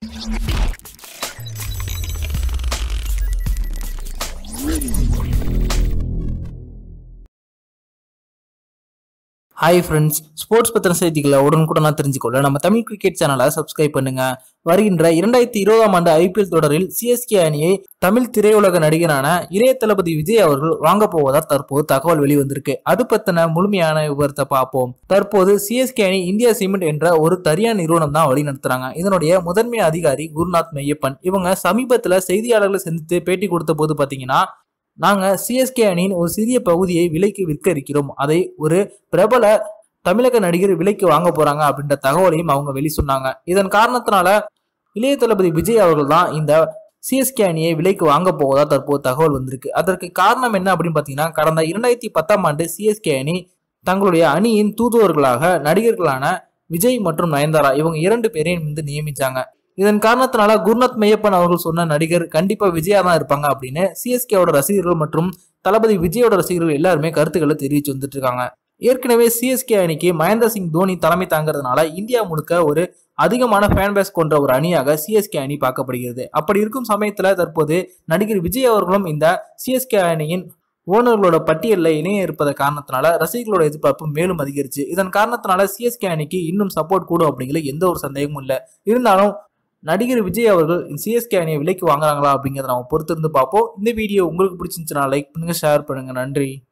hi friends sports பத்திர செய்திகளை உடனுக்குடனா தெரிஞ்சுக்கொள்ள நம்ம தமிழ் கிரிக்கெட் சேனலை சப்ஸ்கிரைப் பண்ணுங்க வருகின்ற இரண்டாயிரத்தி இருபதாம் ஆண்டு ஐபிஎல் தொடரில் சிஎஸ்கே அணியை தமிழ் திரையுலக நடிகரான இளைய தளபதி விஜய் அவர்கள் வாங்க போவதா தற்போது தகவல் வெளிவந்திருக்கு அது பத்தின முழுமையான விவரத்தை பார்ப்போம் தற்போது சிஎஸ்கே அணி இந்தியா சிமெண்ட் என்ற ஒரு தனியார் நிறுவனம் தான் வழி நடத்துறாங்க இதனுடைய முதன்மை அதிகாரி குருநாத் மெய்யப்பன் இவங்க சமீபத்துல செய்தியாளர்களை சந்தித்து பேட்டி கொடுத்த போது பாத்தீங்கன்னா நாங்க சிஎஸ்கே அணியின் ஒரு சிறிய பகுதியை விலைக்கு விற்க இருக்கிறோம் அதை ஒரு பிரபல தமிழக நடிகர் விலைக்கு வாங்க போறாங்க அப்படின்ற தகவலையும் அவங்க வெளி சொன்னாங்க இதன் காரணத்தினால இளைய தளபதி விஜய் அவர்கள் தான் இந்த சிஎஸ்கே அணியை விலைக்கு வாங்க போவதா தற்போது தகவல் வந்திருக்கு அதற்கு காரணம் என்ன அப்படின்னு பார்த்தீங்கன்னா கடந்த இரண்டாயிரத்தி பத்தாம் ஆண்டு சிஎஸ்கே அணி தங்களுடைய அணியின் தூதுவர்களாக நடிகர்களான விஜய் மற்றும் நயன்தாரா இவங்க இரண்டு பேரையும் வந்து நியமிச்சாங்க இதன் காரணத்தினால குருநாத் மெய்யப்பன் அவர்கள் சொன்ன நடிகர் கண்டிப்பா விஜயா தான் இருப்பாங்க அப்படின்னு சிஎஸ்கேவோட ரசிகர்கள் மற்றும் தளபதி விஜயோட ரசிகர்கள் எல்லாருமே கருத்துக்களை தெரிவிச்சு வந்துட்டு இருக்காங்க ஏற்கனவே சிஎஸ்கே அணிக்கு மகேந்திர சிங் தோனி தலைமை தாங்கிறதுனால இந்தியா முழுக்க ஒரு அதிகமான ஃபேன் பேஸ் கொண்ட ஒரு அணியாக சிஎஸ்கே அணி பார்க்கப்படுகிறது அப்படி இருக்கும் சமயத்துல தற்போது நடிகர் விஜய் அவர்களும் இந்த சிஎஸ்கே அணியின் ஓனர்களோட பட்டியலில் இணைய இருப்பத காரணத்தினால ரசிகர்களோட எதிர்பார்ப்பு மேலும் அதிகரிச்சு இதன் காரணத்தினால சிஎஸ்கே அணிக்கு இன்னும் சப்போர்ட் கூடும் அப்படிங்கிற எந்த ஒரு சந்தேகமும் இல்லை இருந்தாலும் நடிகர் விஜய் அவர்கள் சிஎஸ்கே அணியை விலைக்கு வாங்குறாங்களா அப்படிங்கிறத நம்ம பொறுத்திருந்து பார்ப்போம் இந்த வீடியோ உங்களுக்கு பிடிச்சிருந்துச்சுன்னா லைக் பண்ணுங்க ஷேர் பண்ணுங்க நன்றி